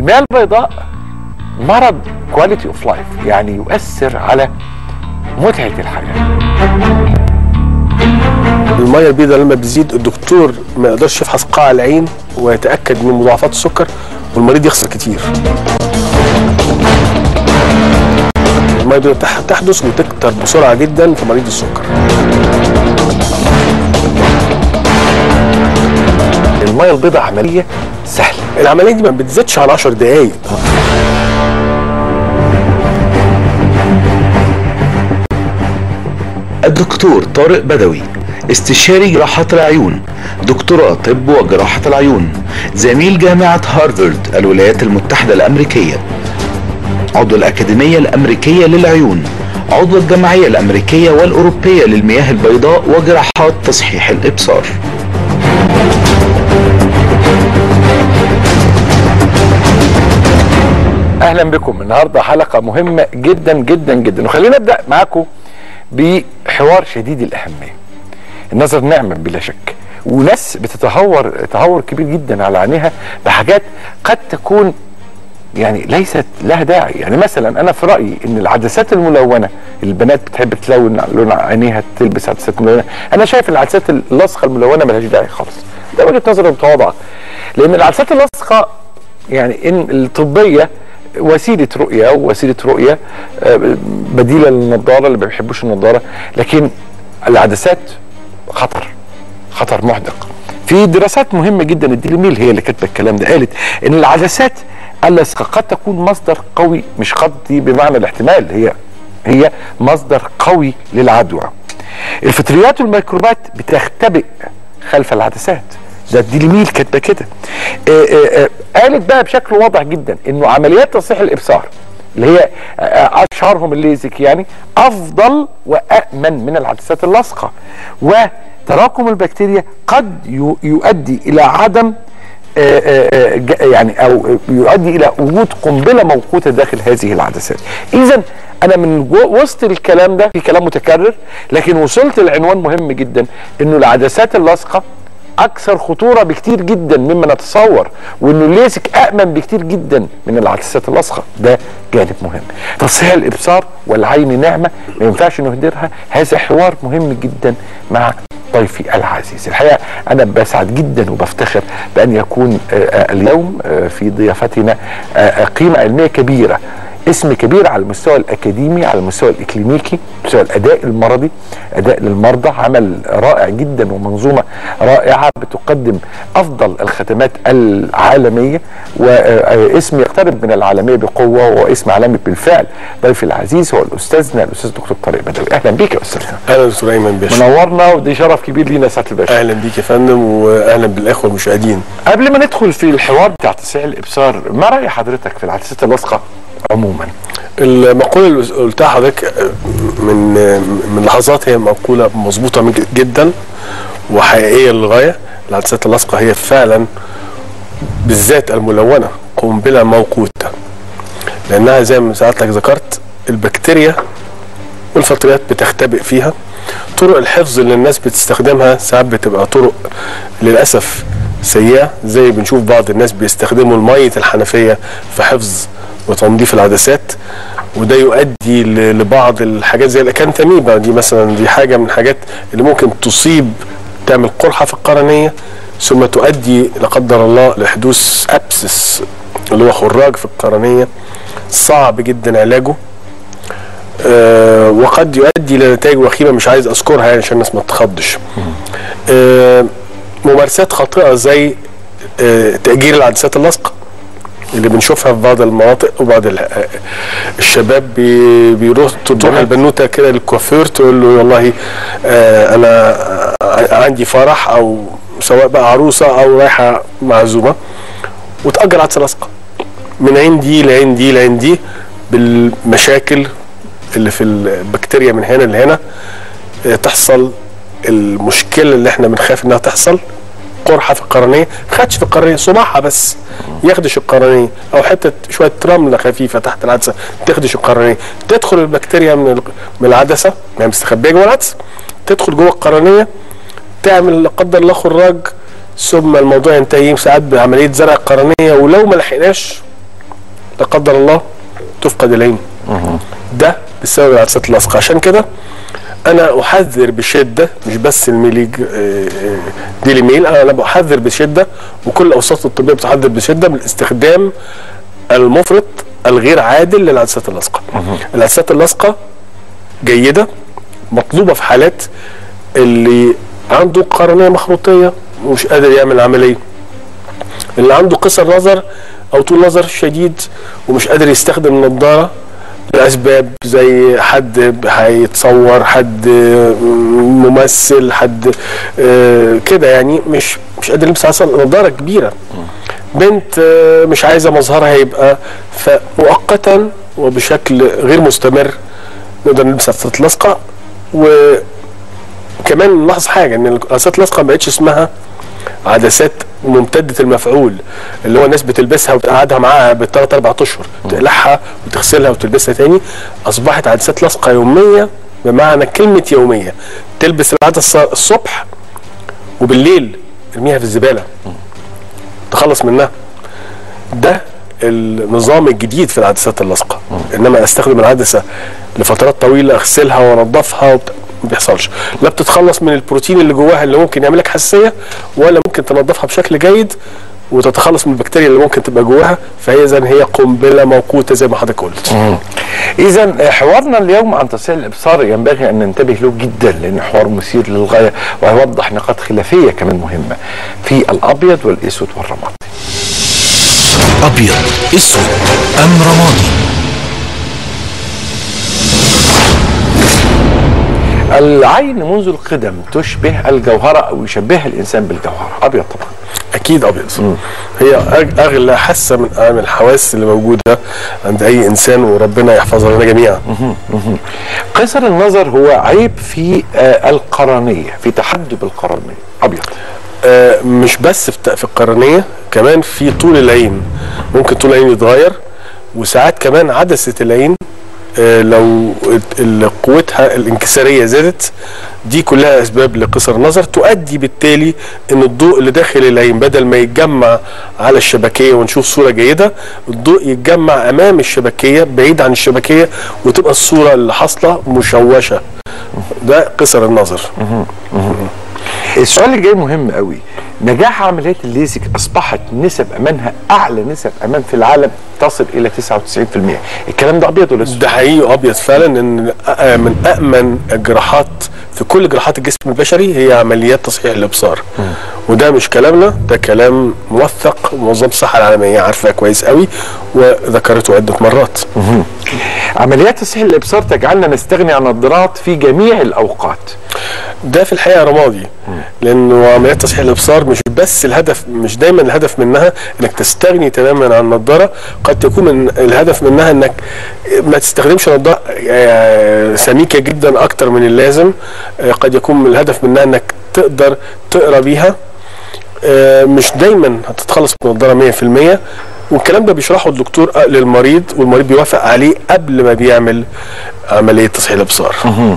المياه البيضاء مرض كواليتي اوف لايف يعني يؤثر على متعه الحياه الميه البيضاء لما بتزيد الدكتور ما يقدرش يفحص قاع العين ويتاكد من مضاعفات السكر والمريض يخسر كتير الميه البيضاء تح- تحدث وتكتر بسرعه جدا في مريض السكر المياه البيضاء عمليه سهله العمليه دي ما بتزيدش عن 10 دقائق الدكتور طارق بدوي استشاري جراحة العيون دكتوراه طب وجراحة العيون زميل جامعة هارفارد الولايات المتحدة الأمريكية عضو الأكاديمية الأمريكية للعيون عضو الجمعية الأمريكية والأوروبية للمياه البيضاء وجراحات تصحيح الإبصار اهلا بكم النهارده حلقه مهمه جدا جدا جدا وخلينا نبدا معاكم بحوار شديد الاهميه النظر نعمه بلا شك وناس بتتهور تهور كبير جدا على عينيها بحاجات قد تكون يعني ليست لها داعي يعني مثلا انا في رايي ان العدسات الملونه البنات بتحب تلون لون عينيها تلبس عدسات ملونه انا شايف العدسات اللاصقه الملونه ملهاش داعي خالص ده وجهه نظري متواضعه لان العدسات اللاصقه يعني ان الطبيه وسيله رؤيه ووسيله رؤيه آه، بديله للنضاره اللي ما بيحبوش النضاره لكن العدسات خطر خطر محدق في دراسات مهمه جدا الديلي ميل هي اللي كاتبه الكلام ده قالت ان العدسات اللاصقه قد تكون مصدر قوي مش قد دي بمعنى الاحتمال هي هي مصدر قوي للعدوى الفطريات والميكروبات بتختبئ خلف العدسات ده الديلي ميل كاتبه كده آه، آه، آه، قالت بقى بشكل واضح جدا انه عمليات تصحيح الابصار اللي هي آه، اشهرهم الليزك يعني افضل وامن من العدسات اللاصقه وتراكم البكتيريا قد يو- يؤدي الى عدم آه، آه، آه، ج- يعني او يؤدي الى وجود قنبله موقوته داخل هذه العدسات. اذا انا من جو- وسط الكلام ده في كلام متكرر لكن وصلت لعنوان مهم جدا انه العدسات اللاصقه اكثر خطوره بكتير جدا مما نتصور وانه الليزك امن بكتير جدا من العدسات اللاصقه ده جانب مهم تصحيح الابصار والعين نعمه ما ينفعش نهدرها هذا حوار مهم جدا مع ضيفي العزيز الحقيقه انا بسعد جدا وبفتخر بان يكون آه، آه، اليوم آه، في ضيافتنا آه، آه، قيمه علميه كبيره اسم كبير على المستوى الاكاديمي على المستوى الاكلينيكي مستوى الاداء المرضي اداء للمرضى عمل رائع جدا ومنظومه رائعه بتقدم افضل الخدمات العالميه واسم يقترب من العالميه بقوه واسم عالمي بالفعل ضيفي العزيز هو الاستاذنا الاستاذ دكتور طارق بدوي اهلا بيك يا استاذنا اهلا دكتور ايمن باشا منورنا ودي شرف كبير لينا سعاده الباشا اهلا بيك يا فندم واهلا بالاخوه المشاهدين قبل ما ندخل في الحوار بتاع تصحيح الابصار ما راي حضرتك في العدسات اللاصقه عموما المقوله اللي قلتها حضرتك من من لحظات هي مقوله مظبوطه من جدا وحقيقيه للغايه العدسات اللاصقه هي فعلا بالذات الملونه قنبله موقوته لانها زي ما ساعتك ذكرت البكتيريا والفطريات بتختبئ فيها طرق الحفظ اللي الناس بتستخدمها ساعات بتبقى طرق للاسف سيئه زي بنشوف بعض الناس بيستخدموا الميه الحنفيه في حفظ وتنظيف العدسات وده يؤدي ل- لبعض الحاجات زي الاكانتاميبا دي مثلا دي حاجه من الحاجات اللي ممكن تصيب تعمل قرحه في القرنيه ثم تؤدي لا قدر الله لحدوث ابسس اللي هو خراج في القرنيه صعب جدا علاجه آه، وقد يؤدي الى نتائج وخيمه مش عايز اذكرها يعني عشان الناس ما تخضش. آه، ممارسات خاطئه زي آه، تاجير العدسات اللاصقه اللي بنشوفها في بعض المناطق وبعض ال- آه، الشباب بي- بيروح تروح البنوته كده للكوافير تقول له والله آه، انا آه، عندي فرح او سواء بقى عروسه او رايحه معزومه وتاجر عدسه لاصقه من عين دي لعين دي لعين دي بالمشاكل اللي في البكتيريا من هنا لهنا آه، تحصل المشكله اللي احنا بنخاف انها تحصل قرحه في القرنيه خدش في القرنيه صباعها بس يخدش القرنيه او حته شويه رمله خفيفه تحت العدسه تخدش القرنيه تدخل البكتيريا من ال- من العدسه ما هي مستخبيه جوه العدسه تدخل جوه القرنيه تعمل لا قدر الله خراج ثم الموضوع ينتهي ساعات بعمليه زرع القرنيه ولو ما لحقناش لا قدر الله تفقد العين ده بسبب العدسات اللاصقه عشان كده انا احذر بشده مش بس الميلي آه، آه، ديلي ميل انا بحذر بشده وكل الاوساط الطبيه بتحذر بشده من استخدام المفرط الغير عادل للعدسات اللاصقه العدسات اللاصقه جيده مطلوبه في حالات اللي عنده قرنيه مخروطيه ومش قادر يعمل عمليه اللي عنده قصر نظر او طول نظر شديد ومش قادر يستخدم النضاره لاسباب زي حد هيتصور حد ممثل حد آه، كده يعني مش مش قادر يلبس اصلا نضاره كبيره بنت آه، مش عايزه مظهرها يبقى فمؤقتا وبشكل غير مستمر نقدر نلبس عدسات لاصقه وكمان نلاحظ حاجه ان العدسات اللاصقه ما بقتش اسمها عدسات ممتدة المفعول اللي هو الناس بتلبسها وتقعدها معاها بالثلاث اربع اشهر تقلعها وتغسلها وتلبسها تاني اصبحت عدسات لاصقه يوميه بمعنى كلمه يوميه تلبس العدسه الصبح وبالليل ارميها في الزباله تخلص منها ده النظام الجديد في العدسات اللاصقه انما استخدم العدسه لفترات طويله اغسلها وانضفها وبت... ما بيحصلش لا بتتخلص من البروتين اللي جواها اللي ممكن يعمل لك حساسيه ولا ممكن تنظفها بشكل جيد وتتخلص من البكتيريا اللي ممكن تبقى جواها فهي اذا هي قنبله موقوته زي ما حضرتك قلت اذا حوارنا اليوم عن تصحيح الابصار ينبغي ان ننتبه له جدا لانه حوار مثير للغايه ويوضح نقاط خلافيه كمان مهمه في الابيض والاسود والرمادي أبيض أسود أم رمادي العين منذ القدم تشبه الجوهره او يشبهها الانسان بالجوهره ابيض طبعا اكيد ابيض هي أج- اغلى حاسه من من الحواس اللي موجوده عند اي انسان وربنا يحفظها لنا جميعا قصر النظر هو عيب في آه، القرنيه في تحدب القرنيه ابيض آه، مش بس في في القرنيه كمان في طول العين ممكن طول العين يتغير وساعات كمان عدسه العين آه، لو ال- ال- قوتها الانكساريه زادت دي كلها اسباب لقصر النظر تؤدي بالتالي ان الضوء اللي داخل العين بدل ما يتجمع على الشبكيه ونشوف صوره جيده الضوء يتجمع امام الشبكيه بعيد عن الشبكيه وتبقى الصوره اللي حاصله مشوشه ده قصر النظر السؤال اللي جاي مهم قوي نجاح عمليات الليزك اصبحت نسب امانها اعلى نسب امان في العالم تصل الى 99% الكلام ده ابيض ولا اسود ده حقيقي ابيض فعلا ان أ- من امن الجراحات في كل جراحات الجسم البشري هي عمليات تصحيح الابصار وده مش كلامنا ده كلام موثق منظمه الصحه العالميه عارفاه كويس قوي وذكرته عده مرات عمليات تصحيح الابصار تجعلنا نستغني عن النظارات في جميع الاوقات ده في الحقيقه رمادي لانه عمليات تصحيح الابصار مش بس الهدف مش دايما الهدف منها انك تستغني تماما عن النضاره قد تكون من الهدف منها انك ما تستخدمش نضاره آه، سميكه جدا اكتر من اللازم آه، قد يكون من الهدف منها انك تقدر تقرا بيها آه، مش دايما هتتخلص من النضاره 100% والكلام ده بيشرحه الدكتور للمريض والمريض بيوافق عليه قبل ما بيعمل عمليه تصحيح الابصار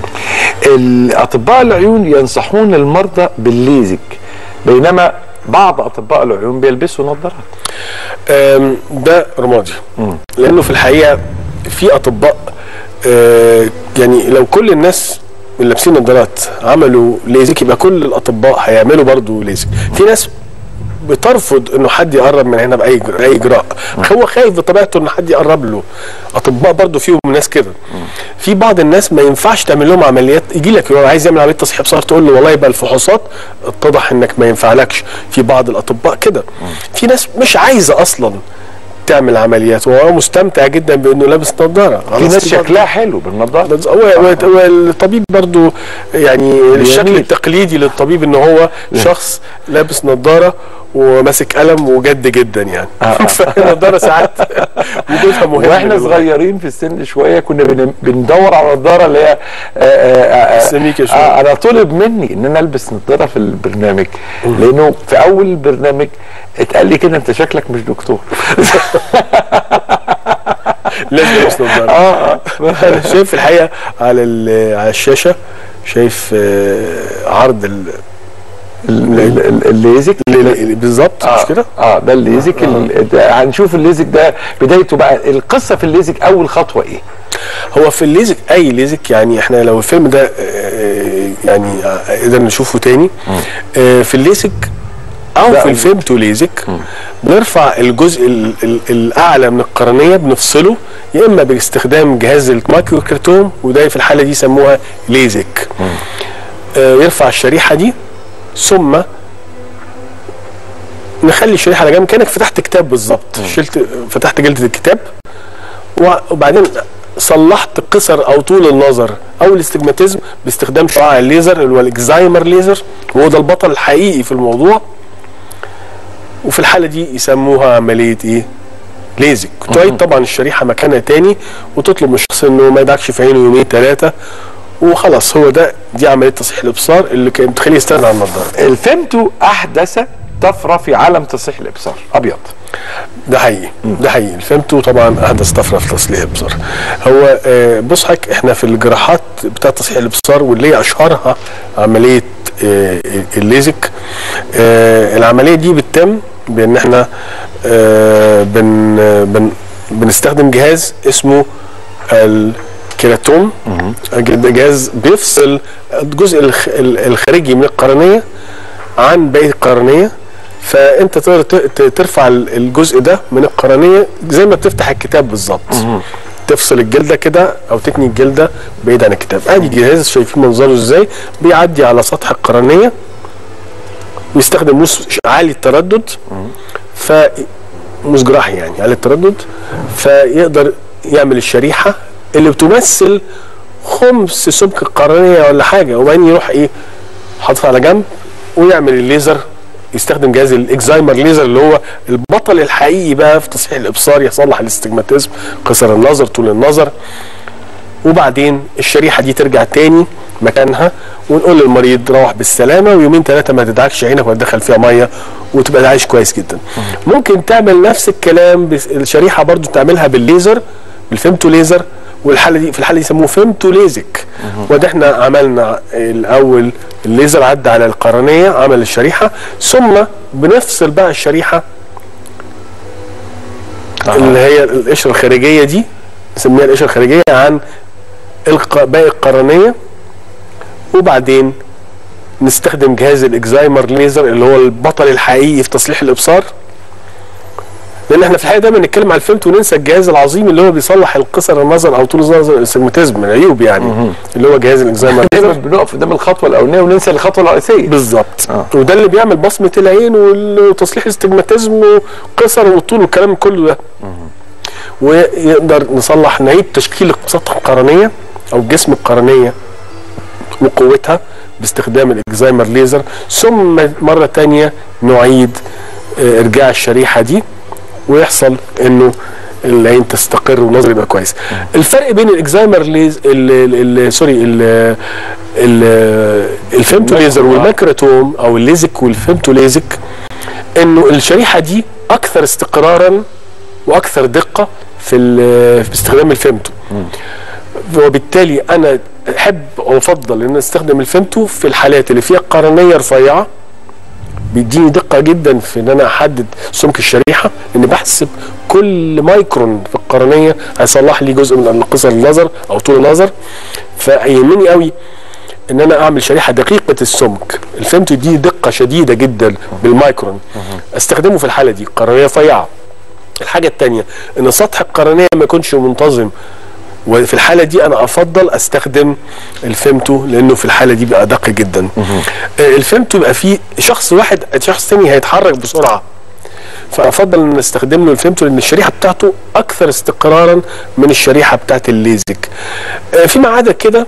الاطباء العيون ينصحون المرضى بالليزك بينما بعض اطباء العيون بيلبسوا نظارات آم، ده رمادي لانه في الحقيقه في اطباء آه، يعني لو كل الناس اللي لابسين نظارات عملوا ليزك يبقى كل الاطباء هيعملوا برضو ليزك في ناس بترفض انه حد يقرب من هنا باي إجراء- اي اجراء هو خايف بطبيعته ان حد يقرب له اطباء برضو فيهم ناس كده في بعض الناس ما ينفعش تعمل لهم عمليات يجي لك يقول عايز يعمل عمليه تصحيح ابصار تقول له والله يبقى الفحوصات اتضح انك ما ينفعلكش في بعض الاطباء كده في ناس مش عايزه اصلا تعمل عمليات وهو مستمتع جدا بانه لابس نظاره في ناس شكلها حلو بالنظاره بس هو هو- هو الطبيب برضو يعني الشكل التقليدي للطبيب ان هو شخص لابس نظاره وماسك قلم وجد جدا يعني فالنظاره ساعات وجودها مهم واحنا للغاية. صغيرين في السن شويه كنا بن- بندور على نظاره اللي هي آه، آه، آه، سميكة شوية. آه، انا طلب مني ان انا البس نظاره في البرنامج لانه في اول البرنامج اتقال لي كده انت شكلك مش دكتور لازم يلبس نظاره اه انا شايف في الحقيقه على ال- على الشاشه شايف آه، عرض ال- ال- ال- ال- الليزك ال- بالظبط مش كده اه ده الليزك ال- ده هنشوف الليزك ده بدايته بقى القصه في الليزك اول خطوه ايه هو في الليزك اي ليزك يعني احنا لو الفيلم ده آه، يعني آه، قدرنا نشوفه تاني آه، في الليزك او لا، في الفيلم تو ليزك بنرفع الجزء ال- ال- الاعلى من القرنيه بنفصله يا اما باستخدام جهاز المايكرو كرتوم وده في الحاله دي يسموها ليزك آه، يرفع الشريحه دي ثم نخلي الشريحه على جنب كانك فتحت كتاب بالظبط شلت فتحت جلده الكتاب وبعدين صلحت قصر او طول النظر او الاستجماتيزم باستخدام شعاع الليزر اللي هو الاكزايمر ليزر وهو ده البطل الحقيقي في الموضوع وفي الحاله دي يسموها عمليه ايه؟ ليزك تعيد طبعا الشريحه مكانها تاني وتطلب من الشخص انه ما يدعكش في عينه يومين ثلاثه وخلاص هو ده دي عمليه تصحيح الابصار اللي كانت بتخليه يستغنى عن النظاره الفيمتو احدث طفره في عالم تصحيح الابصار ابيض ده حقيقي ده حقيقي الفيمتو طبعا احدث طفره في تصليح الابصار هو آه، بص حضرتك احنا في الجراحات بتاعه تصحيح الابصار واللي هي اشهرها عمليه آه، الليزك آه، العمليه دي بتتم بان احنا آه، بن بن بنستخدم جهاز اسمه الكيراتوم ده جهاز بيفصل الجزء الخ- الخارجي من القرنيه عن باقي القرنيه فانت تقدر ت- ت- ترفع ال- الجزء ده من القرنيه زي ما بتفتح الكتاب بالظبط تفصل الجلده كده او تتني الجلده بعيد عن الكتاب ادي جهاز شايفين منظره ازاي بيعدي على سطح القرنيه ويستخدم موس عالي التردد ف موس جراحي يعني عالي التردد فيقدر يعمل الشريحه اللي بتمثل خمس سمك القرنيه ولا حاجه وبعدين يروح ايه حاططها على جنب ويعمل الليزر يستخدم جهاز الاكزايمر ليزر اللي هو البطل الحقيقي بقى في تصحيح الابصار يصلح الاستجماتيزم قصر النظر طول النظر وبعدين الشريحه دي ترجع تاني مكانها ونقول للمريض روح بالسلامه ويومين ثلاثه ما تدعكش عينك وتدخل فيها ميه وتبقى عايش كويس جدا. ممكن تعمل نفس الكلام بس الشريحه برضو تعملها بالليزر بالفيمتو ليزر والحاله دي في الحاله دي يسموه فيمتو ليزك وده احنا عملنا الاول الليزر عدى على القرنيه عمل الشريحه ثم بنفصل بقى الشريحه اللي هي القشره الخارجيه دي نسميها القشره الخارجيه عن الق- باقي القرنيه وبعدين نستخدم جهاز الاكزايمر ليزر اللي هو البطل الحقيقي في تصليح الابصار لان احنا في الحقيقه دايما نتكلم على الفيمت وننسى الجهاز العظيم اللي هو بيصلح القصر النظر او طول النظر الاستجماتيزم من العيوب يعني اللي هو جهاز الاكزايمر دايما ليزر بنقف قدام الخطوه الاولانيه وننسى الخطوه الرئيسيه بالظبط آه. وده اللي بيعمل بصمه العين وتصليح الاستجماتيزم والقصر والطول والكلام كله ده ويقدر نصلح نعيد تشكيل سطح القرنيه او جسم القرنيه وقوتها باستخدام الاكزايمر ليزر ثم مره تانية نعيد آه، ارجاع الشريحه دي ويحصل انه العين تستقر والنظر يبقى كويس الفرق بين الاكزايمر ليز ال ال ال سوري ال ال الفيمتو ليزر والماكراتوم او الليزك والفيمتو ليزك انه الشريحه دي اكثر استقرارا واكثر دقه في ال- في استخدام الفيمتو وبالتالي انا احب وافضل ان أنا استخدم الفيمتو في الحالات اللي فيها قرنيه رفيعه بيديني دقه جدا في ان انا احدد سمك الشريحه ان بحسب كل مايكرون في القرنيه هيصلح لي جزء من قصر النظر او طول النظر فيهمني قوي ان انا اعمل شريحه دقيقه السمك الفيمتو دي دقه شديده جدا بالمايكرون استخدمه في الحاله دي قرنيه رفيعه الحاجه الثانيه ان سطح القرنيه ما يكونش منتظم وفي الحاله دي انا افضل استخدم الفيمتو لانه في الحاله دي بقى دقيق جدا آه، الفيمتو يبقى فيه شخص واحد شخص تاني هيتحرك بسرعه فافضل ان استخدم له الفيمتو لان الشريحه بتاعته اكثر استقرارا من الشريحه بتاعت الليزك آه، فيما عدا كده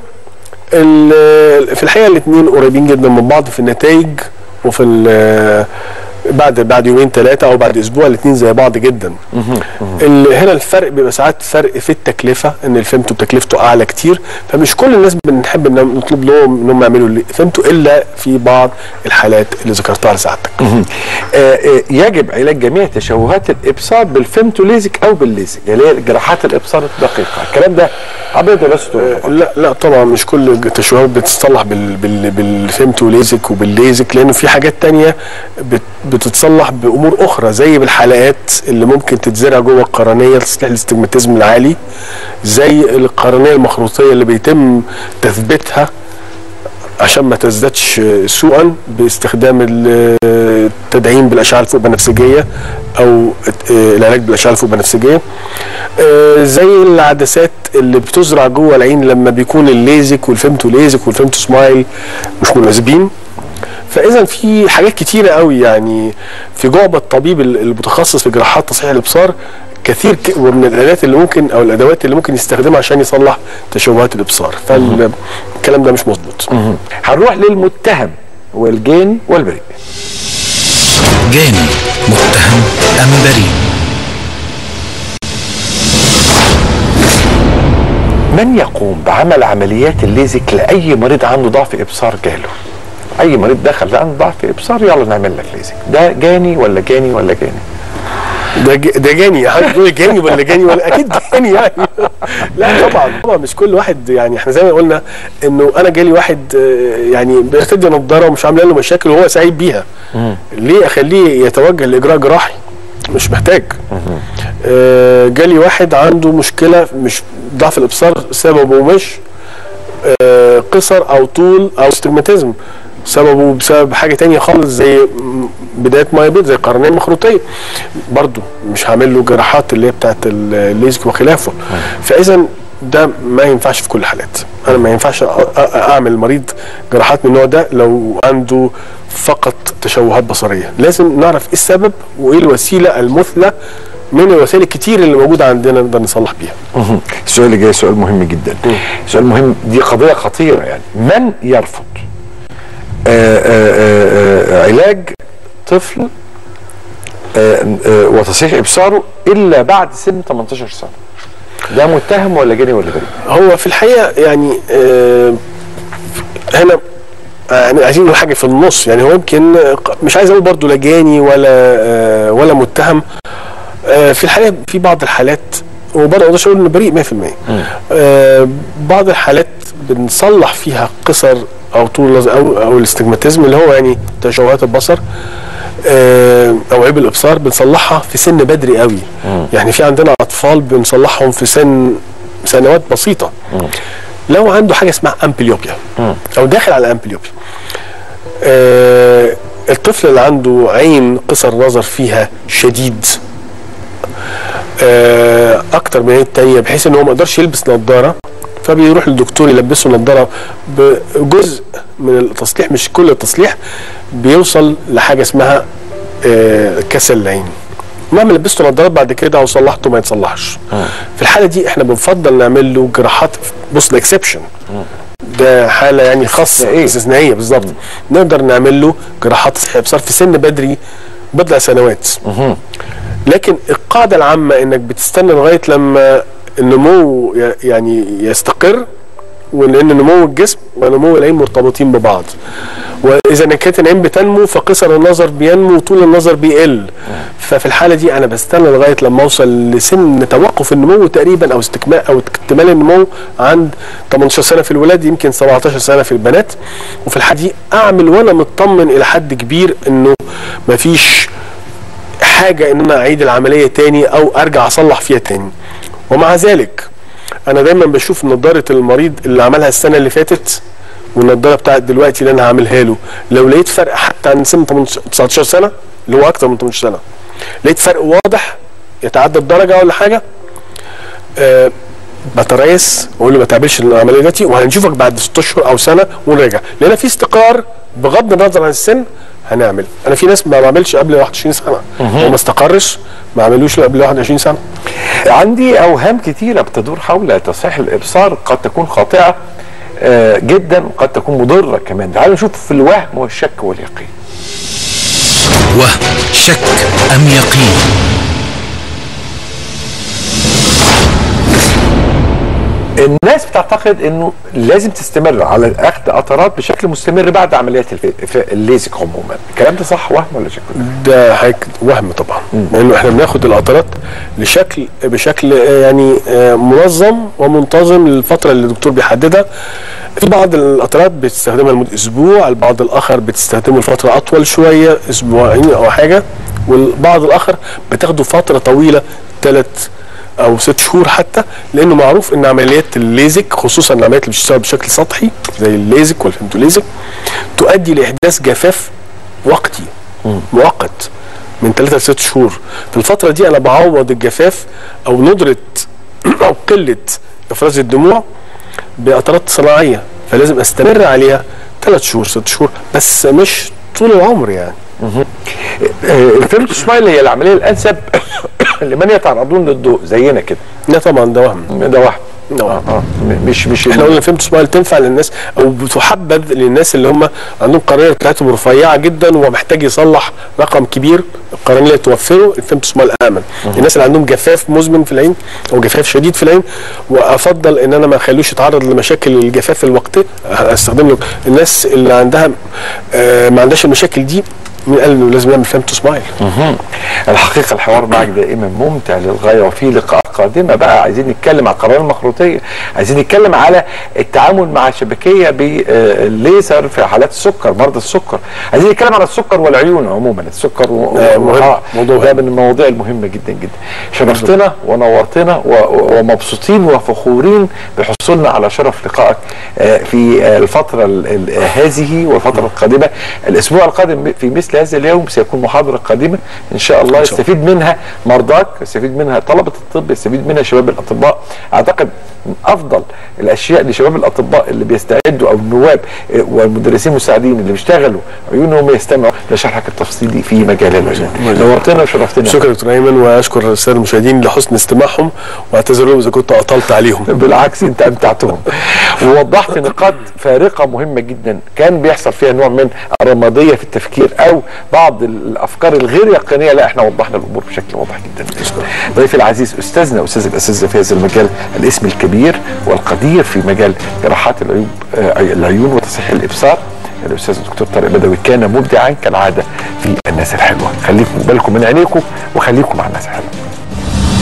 ال- في الحقيقه الاثنين قريبين جدا من بعض في النتائج وفي ال- بعد بعد يومين ثلاثه او بعد اسبوع الاثنين زي بعض جدا اللي هنا الفرق بيبقى ساعات فرق في التكلفه ان الفيمتو تكلفته اعلى كتير فمش كل الناس بنحب ان نطلب لهم انهم يعملوا الفيمتو الا في بعض الحالات اللي ذكرتها لسعادتك آه، آه، يجب علاج جميع تشوهات الابصار بالفيمتوليزك او بالليزك اللي هي جراحات الابصار الدقيقه الكلام ده ابيض ولا اسود لا لا طبعا مش كل التشوهات بتتصلح بال بال بالفيمتو ليزك وبالليزك لانه في حاجات تانية بت بتتصلح بامور اخرى زي بالحلقات اللي ممكن تتزرع جوه القرنيه لتصليح الاستجماتيزم العالي زي القرنيه المخروطيه اللي بيتم تثبيتها عشان ما تزدادش سوءا باستخدام التدعيم بالاشعه الفوق بنفسجيه او العلاج بالاشعه الفوق بنفسجيه زي العدسات اللي بتزرع جوه العين لما بيكون الليزك والفيمتو ليزك والفيمتو سمايل مش مناسبين فاذا في حاجات كتيره قوي يعني في جعبه الطبيب المتخصص في جراحات تصحيح الابصار كثير ك... ومن الالات اللي ممكن او الادوات اللي ممكن يستخدمها عشان يصلح تشوهات الابصار فالكلام ده مش مظبوط هنروح للمتهم والجاني والبريء جاني متهم أم بريء من يقوم بعمل عمليات الليزك لاي مريض عنده ضعف ابصار جاله اي مريض دخل لا عنده ضعف ابصار يلا نعمل لك ليزك ده جاني ولا جاني ولا جاني ده ج- ده جاني حد يقول جاني ولا جاني ولا اكيد جاني يعني لا طبعا طبعا مش كل واحد يعني احنا زي ما قلنا انه انا جالي واحد آه، يعني بيرتدي نظاره ومش عامله له مشاكل وهو سعيد بيها ليه اخليه يتوجه لاجراء جراحي مش محتاج آه، جالي واحد عنده مشكله مش ضعف الابصار سببه مش آه، قصر او طول او استجماتيزم سببه بسبب حاجه تانية خالص زي م- بدايه مايبيض زي قرنيه مخروطيه برضو مش هعمل له جراحات اللي هي بتاعت الليزك وخلافه فاذا ده ما ينفعش في كل الحالات انا ما ينفعش أ- أ- اعمل المريض جراحات من النوع ده لو عنده فقط تشوهات بصريه لازم نعرف ايه السبب وايه الوسيله المثلى من الوسائل الكتير اللي موجوده عندنا نقدر نصلح بيها السؤال اللي جاي سؤال مهم جدا سؤال مهم دي قضيه خطيره يعني من يرفض آآ آآ آآ علاج طفل آآ آآ وتصحيح ابصاره الا بعد سن 18 سنه ده متهم ولا جاني ولا بريء هو في الحقيقه يعني آه، هنا آه، يعني عايزين نقول حاجه في النص يعني هو يمكن آه، مش عايز اقول برضو لا جاني ولا آه، ولا متهم آه، في الحقيقه في بعض الحالات وبرضه ما اقدرش اقول انه بريء 100% آه، بعض الحالات بنصلح فيها قصر او طول النظر او او الاستجماتيزم اللي هو يعني تشوهات البصر آه، او عيب الابصار بنصلحها في سن بدري قوي يعني في عندنا اطفال بنصلحهم في سن سنوات بسيطه لو عنده حاجه اسمها امبليوبيا او داخل على امبليوبيا آه الطفل اللي عنده عين قصر نظر فيها شديد آه اكتر من العين التانية بحيث ان هو ما يقدرش يلبس نظاره فبيروح للدكتور يلبسه نظاره بجزء من التصليح مش كل التصليح بيوصل لحاجه اسمها آه كسل العين مهما لبسته نظارات بعد كده او صلحته ما يتصلحش في الحاله دي احنا بنفضل نعمل له جراحات بص الاكسبشن ده حاله يعني خاصه استثنائية. استثنائيه بالظبط نقدر نعمل له جراحات تصحيح ابصار في سن بدري بضع سنوات لكن القاعده العامه انك بتستنى لغايه لما النمو ي- يعني يستقر ولان نمو الجسم ونمو العين مرتبطين ببعض واذا كانت العين بتنمو فقصر النظر بينمو وطول النظر بيقل ففي الحاله دي انا بستنى لغايه لما اوصل لسن توقف النمو تقريبا او استكمال او اكتمال النمو عند 18 سنه في الولاد يمكن 17 سنه في البنات وفي الحاله دي اعمل وانا مطمن الى حد كبير انه مفيش حاجه ان انا اعيد العمليه تاني او ارجع اصلح فيها تاني ومع ذلك انا دايما بشوف نظاره المريض اللي عملها السنه اللي فاتت والنضاره بتاعت دلوقتي اللي انا هعملها له لو لقيت فرق حتى عن سن 18 19 سنه اللي هو اكتر من 18 سنه لقيت فرق واضح يتعدى الدرجه ولا حاجه أه بتريس واقول له ما تعملش العمليه دلوقتي وهنشوفك بعد 6 اشهر او سنه ونراجع لان في استقرار بغض النظر عن السن هنعمل انا في ناس ما بعملش قبل 21 سنه هو ما استقرش ما عملوش قبل 21 سنه عندي اوهام كتيره بتدور حول تصحيح الابصار قد تكون خاطئه آه، جدا وقد تكون مضره كمان تعالوا نشوف في الوهم والشك واليقين وهم شك أم يقين الناس بتعتقد انه لازم تستمر على اخذ قطرات بشكل مستمر بعد عمليات الف- ف- الليزك عموما الكلام ده صح وهم ولا شك ده حضرتك وهم طبعا لانه احنا بناخد القطرات لشكل بشكل آه، يعني آه، منظم ومنتظم للفتره اللي الدكتور بيحددها في بعض القطرات بتستخدمها لمده اسبوع البعض الاخر بتستخدمه لفتره اطول شويه اسبوعين او حاجه والبعض الاخر بتاخده فتره طويله ثلاث او ست شهور حتى لانه معروف ان عمليات الليزك خصوصا العمليات اللي بتشتغل بشكل سطحي زي الليزك والفيمتوليزك تؤدي لاحداث جفاف وقتي مؤقت من ثلاثة لست شهور في الفترة دي أنا بعوض الجفاف أو ندرة أو قلة إفراز الدموع بقطرات صناعية فلازم أستمر عليها ثلاث شهور ست شهور بس مش طول العمر يعني الفيلم سمايل هي العمليه الانسب لمن يتعرضون للضوء زينا كده لا طبعا ده وهم ده واحد ده وهم. اه م- مش مش احنا قلنا فيلم سمايل تنفع للناس او بتحبذ للناس اللي هم عندهم قرنيه بتاعتهم رفيعه جدا ومحتاج يصلح رقم كبير القرنيه اللي توفره الفيلم سمايل امن الناس اللي عندهم جفاف مزمن في العين او جفاف شديد في العين وافضل ان انا ما اخلوش يتعرض لمشاكل الجفاف الوقتي استخدم له الناس اللي عندها آه ما عندهاش المشاكل دي مين قال انه لازم نعمل فيلم سمايل مهم. الحقيقه الحوار معك دائما ممتع للغايه وفي لقاءات قادمه بقى عايزين نتكلم على القرارات المخروطيه عايزين نتكلم على التعامل مع الشبكيه بالليزر في حالات السكر مرضى السكر عايزين نتكلم على السكر والعيون عموما السكر و... آه، مهم. آه، موضوع ده من المواضيع المهمه جدا جدا شرفتنا ونورتنا و... و- ومبسوطين وفخورين بحصولنا على شرف لقائك آه، في آه، الفتره ال... ال... هذه والفتره القادمه الاسبوع القادم في مثل هذا اليوم سيكون محاضره قادمه ان شاء الله يستفيد منها مرضاك يستفيد منها طلبه الطب يستفيد منها شباب الاطباء اعتقد من افضل الاشياء لشباب الاطباء اللي بيستعدوا او النواب آه، والمدرسين المساعدين اللي بيشتغلوا عيونهم يستمعوا لشرحك التفصيلي في مجال العلوم نورتنا وشرفتنا شكرا دكتور ايمن واشكر الساده المشاهدين لحسن استماعهم واعتذر لهم اذا كنت اطلت عليهم بالعكس انت امتعتهم ووضحت نقاط فارقه مهمه جدا كان بيحصل فيها نوع من الرماديه في التفكير او بعض الافكار الغير يقينيه لا احنا وضحنا الامور بشكل واضح جدا ضيفي العزيز استاذنا استاذ الاساتذه في هذا المجال الاسم الكبير والقدير في مجال جراحات العيوب آه، العيون وتصحيح الابصار الاستاذ الدكتور طارق بدوي كان مبدعا كالعاده في الناس الحلوه خليكم بالكم من عينيكم وخليكم مع الناس الحلوه